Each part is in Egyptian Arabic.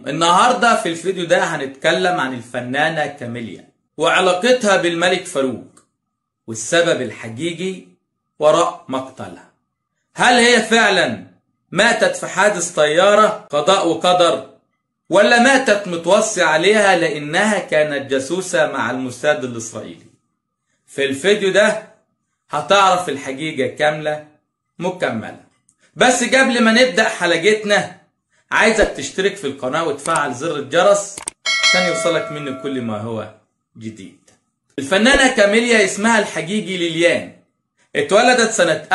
النهاردة في الفيديو ده هنتكلم عن الفنانة كاميليا وعلاقتها بالملك فاروق والسبب الحقيقي وراء مقتلها هل هي فعلا ماتت في حادث طيارة قضاء وقدر ولا ماتت متوصي عليها لأنها كانت جاسوسة مع الموساد الإسرائيلي في الفيديو ده هتعرف الحقيقة كاملة مكملة بس قبل ما نبدأ حلقتنا عايزك تشترك في القناة وتفعل زر الجرس عشان يوصلك مني كل ما هو جديد الفنانة كاميليا اسمها الحقيقي ليليان اتولدت سنة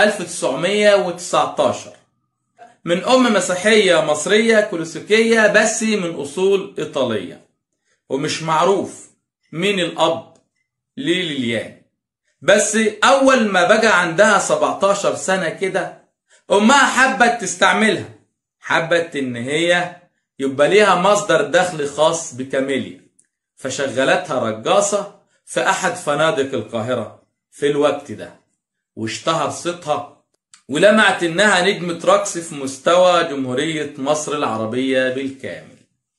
1919 من أم مسيحية مصرية كلاسيكية بس من أصول إيطالية ومش معروف مين الأب لليليان بس أول ما بقى عندها 17 سنة كده أمها حبت تستعملها حبت إن هي يبقى ليها مصدر دخل خاص بكاميليا فشغلتها رقاصة في أحد فنادق القاهرة في الوقت ده واشتهر صيتها ولمعت إنها نجمة رقص في مستوى جمهورية مصر العربية بالكامل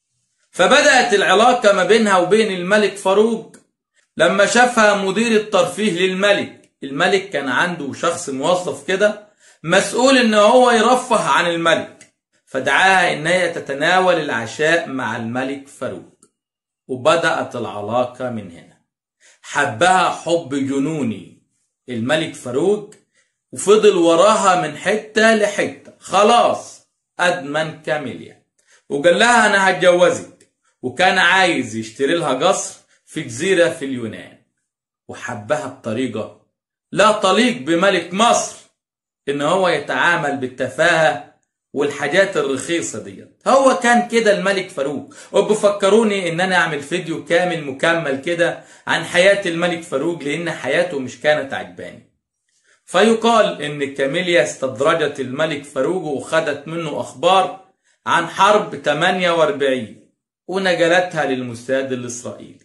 فبدأت العلاقة ما بينها وبين الملك فاروق لما شافها مدير الترفيه للملك الملك كان عنده شخص موظف كده مسؤول ان هو يرفه عن الملك فدعاها ان هي تتناول العشاء مع الملك فاروق وبدأت العلاقة من هنا حبها حب جنوني الملك فاروق وفضل وراها من حتة لحتة خلاص أدمن كاميليا وقال لها أنا هتجوزك وكان عايز يشتري لها قصر في جزيرة في اليونان وحبها بطريقة لا تليق بملك مصر إن هو يتعامل بالتفاهة والحاجات الرخيصة ديت هو كان كده الملك فاروق وبفكروني إن أنا أعمل فيديو كامل مكمل كده عن حياة الملك فاروق لأن حياته مش كانت عجباني فيقال إن كاميليا استدرجت الملك فاروق وخدت منه أخبار عن حرب 48 ونقلتها للموساد الإسرائيلي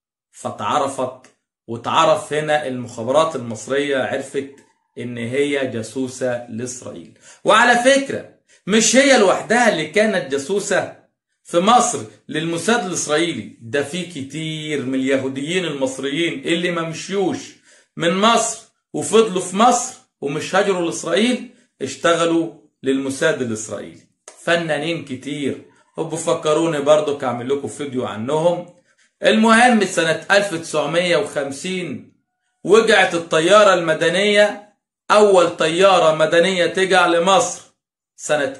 فتعرفت وتعرف هنا المخابرات المصرية عرفت إن هي جاسوسة لإسرائيل وعلى فكرة مش هي لوحدها اللي كانت جاسوسة في مصر للموساد الإسرائيلي ده في كتير من اليهوديين المصريين اللي ما مشيوش من مصر وفضلوا في مصر ومش هاجروا لإسرائيل اشتغلوا للموساد الإسرائيلي فنانين كتير وبفكروني برضو كعمل لكم فيديو عنهم المهم سنة 1950 وقعت الطيارة المدنية أول طيارة مدنية تقع لمصر سنة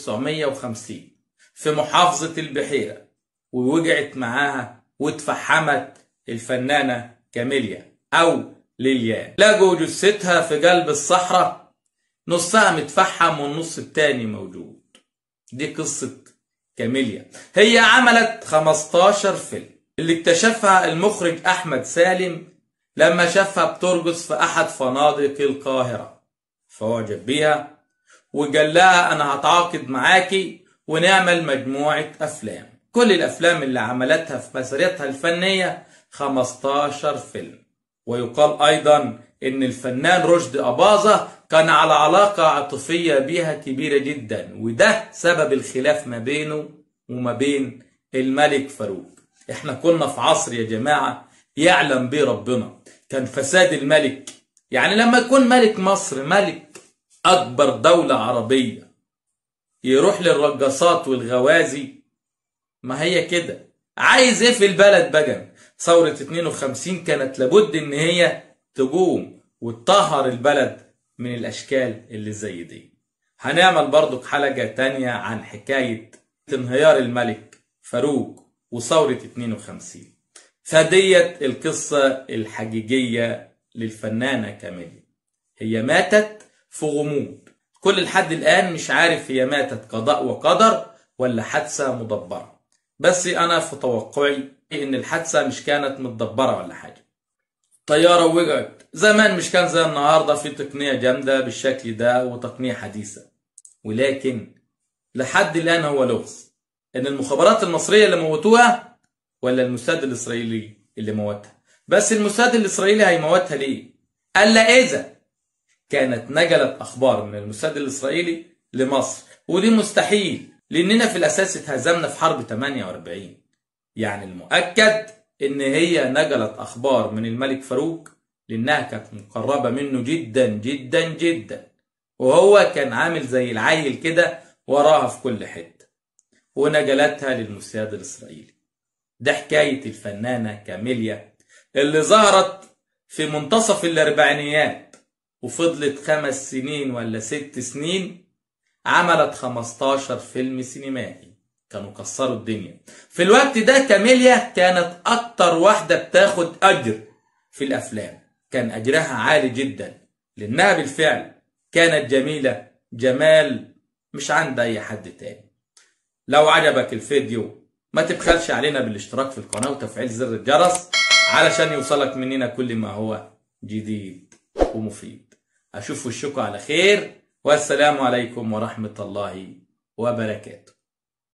1950 في محافظة البحيرة ووقعت معاها واتفحمت الفنانة كاميليا أو ليليان لقوا جثتها في قلب الصحراء نصها متفحم والنص التاني موجود دي قصة كاميليا هي عملت 15 فيلم اللي اكتشفها المخرج أحمد سالم لما شافها بترقص في أحد فنادق القاهرة فأعجب بيها وقال لها أنا هتعاقد معاكي ونعمل مجموعة أفلام كل الأفلام اللي عملتها في مسيرتها الفنية 15 فيلم ويقال أيضا إن الفنان رشدي أباظة كان على علاقة عاطفية بيها كبيرة جدا وده سبب الخلاف ما بينه وما بين الملك فاروق احنا كنا في عصر يا جماعة يعلم به ربنا كان فساد الملك يعني لما يكون ملك مصر ملك أكبر دولة عربية يروح للرقصات والغوازي ما هي كده عايز ايه في البلد بقى ثورة 52 كانت لابد ان هي تقوم وتطهر البلد من الاشكال اللي زي دي هنعمل برضو حلقة تانية عن حكاية انهيار الملك فاروق وثورة 52 فديت القصة الحقيقية للفنانة كاميليا هي ماتت في غموض كل لحد الآن مش عارف هي ماتت قضاء وقدر ولا حادثة مدبرة بس أنا في توقعي إن الحادثة مش كانت متدبرة ولا حاجة طيارة وقعت زمان مش كان زي النهاردة في تقنية جامدة بالشكل ده وتقنية حديثة ولكن لحد الآن هو لغز إن المخابرات المصرية اللي موتوها ولا الموساد الإسرائيلي اللي موتها بس الموساد الإسرائيلي هيموتها ليه؟ ألا إذا كانت نقلت أخبار من الموساد الإسرائيلي لمصر ودي مستحيل لأننا في الأساس اتهزمنا في حرب 48 يعني المؤكد إن هي نقلت أخبار من الملك فاروق لأنها كانت مقربة منه جدا جدا جدا وهو كان عامل زي العيل كده وراها في كل حتة ونقلتها للمسياد الإسرائيلي ده حكاية الفنانة كاميليا اللي ظهرت في منتصف الأربعينيات وفضلت خمس سنين ولا ست سنين عملت 15 فيلم سينمائي كانوا كسروا الدنيا في الوقت ده كاميليا كانت أكتر واحدة بتاخد أجر في الأفلام كان أجرها عالي جدا لأنها بالفعل كانت جميلة جمال مش عند أي حد تاني لو عجبك الفيديو ما تبخلش علينا بالاشتراك في القناة وتفعيل زر الجرس علشان يوصلك مننا كل ما هو جديد ومفيد أشوف وشكم على خير والسلام عليكم ورحمة الله وبركاته